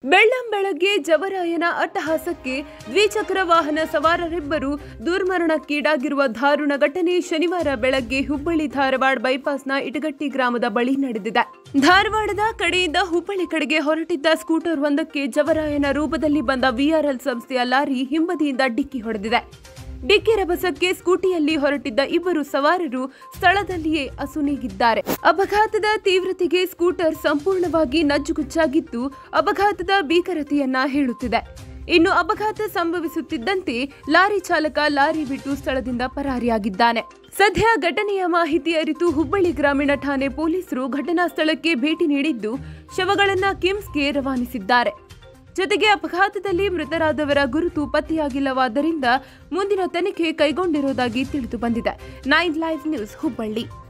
ಬೆಳ್ಳಂ ಬೆಳಗ್ಗೆ ಜವರಾಯನ ಅಟ್ಟಹಾಸಕ್ಕೆ ದ್ವಿಚಕ್ರ ವಾಹನ ಸವಾರರಿಬ್ಬರು ದುರ್ಮರಣಕ್ಕೀಡಾಗಿರುವ ದಾರುಣ ಘಟನೆ ಶನಿವಾರ ಬೆಳಗ್ಗೆ ಹುಬ್ಬಳ್ಳಿ ಧಾರವಾಡ ಬೈಪಾಸ್ನ ಇಟಗಟ್ಟಿ ಗ್ರಾಮದ ಬಳಿ ನಡೆದಿದೆ ಧಾರವಾಡದ ಕಡೆಯಿಂದ ಹುಬ್ಬಳ್ಳಿ ಕಡೆಗೆ ಹೊರಟಿದ್ದ ಸ್ಕೂಟರ್ ಒಂದಕ್ಕೆ ಜವರಾಯನ ರೂಪದಲ್ಲಿ ಬಂದ ವಿಆರ್ಎಲ್ ಸಂಸ್ಥೆಯ ಲಾರಿ ಹಿಂಬದಿಯಿಂದ ಡಿಕ್ಕಿ ಹೊಡೆದಿದೆ ಡಿಕ್ಕಿ ರಭಸಕ್ಕೆ ಸ್ಕೂಟಿಯಲ್ಲಿ ಹೊರಟಿದ್ದ ಇಬ್ಬರು ಸವಾರರು ಸ್ಥಳದಲ್ಲಿಯೇ ಅಸುನೀಗಿದ್ದಾರೆ ಅಪಘಾತದ ತೀವ್ರತೆಗೆ ಸ್ಕೂಟರ್ ಸಂಪೂರ್ಣವಾಗಿ ನಜ್ಜುಗುಜ್ಜಾಗಿದ್ದು ಅಪಘಾತದ ಭೀಕರತೆಯನ್ನ ಹೇಳುತ್ತಿದೆ ಇನ್ನು ಅಪಘಾತ ಸಂಭವಿಸುತ್ತಿದ್ದಂತೆ ಲಾರಿ ಚಾಲಕ ಲಾರಿ ಬಿಟ್ಟು ಸ್ಥಳದಿಂದ ಪರಾರಿಯಾಗಿದ್ದಾನೆ ಸದ್ಯ ಘಟನೆಯ ಮಾಹಿತಿ ಅರಿತು ಹುಬ್ಬಳ್ಳಿ ಗ್ರಾಮೀಣ ಠಾಣೆ ಪೊಲೀಸರು ಘಟನಾ ಸ್ಥಳಕ್ಕೆ ಭೇಟಿ ನೀಡಿದ್ದು ಶವಗಳನ್ನ ಕಿಮ್ಸ್ಗೆ ರವಾನಿಸಿದ್ದಾರೆ ಜೊತೆಗೆ ಅಪಘಾತದಲ್ಲಿ ಮೃತರಾದವರ ಗುರುತು ಪತ್ತೆಯಾಗಿಲ್ಲವಾದ್ದರಿಂದ ಮುಂದಿನ ತನಿಖೆ ಕೈಗೊಂಡಿರುವುದಾಗಿ ತಿಳಿದು ಬಂದಿದೆ ನೈನ್ ಲೈವ್ ನ್ಯೂಸ್ ಹುಬ್ಬಳ್ಳಿ